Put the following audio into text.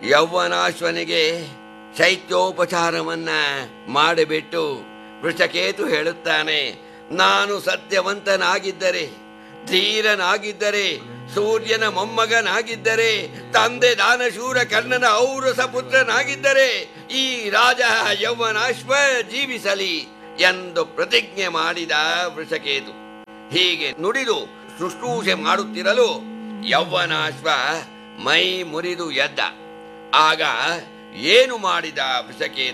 ಯೌವನಾಶ್ವನಿಗೆ ಶೈತ್ಯೋಪಚಾರವನ್ನ ಮಾಡಿಬಿಟ್ಟು ವೃಷಕೇತು ಹೇಳುತ್ತಾನೆ ನಾನು ಸತ್ಯವಂತನಾಗಿದ್ದರೆ ಧೀರನಾಗಿದ್ದರೆ ಸೂರ್ಯನ ಮೊಮ್ಮಗನಾಗಿದ್ದರೆ ತಂದೆ ದಾನಶೂರ ಕರ್ಣನ ಔರಸ ಪುತ್ರನಾಗಿದ್ದರೆ ಈ ರಾಜ ಯೌವನಾಶ್ವ ಜೀವಿಸಲಿ ಎಂದು ಪ್ರತಿಜ್ಞೆ ಮಾಡಿದ ವೃಷಕೇತು ಹೀಗೆ ನುಡಿದು ಶುಶ್ರೂಷೆ ಮಾಡುತ್ತಿರಲು ಯೌವನಾಶ್ವ ಮೈ ಮುರಿದು ಎದ್ದ ಆಗ ಏನು ಮಾಡಿದ ವೃಷಕೇತು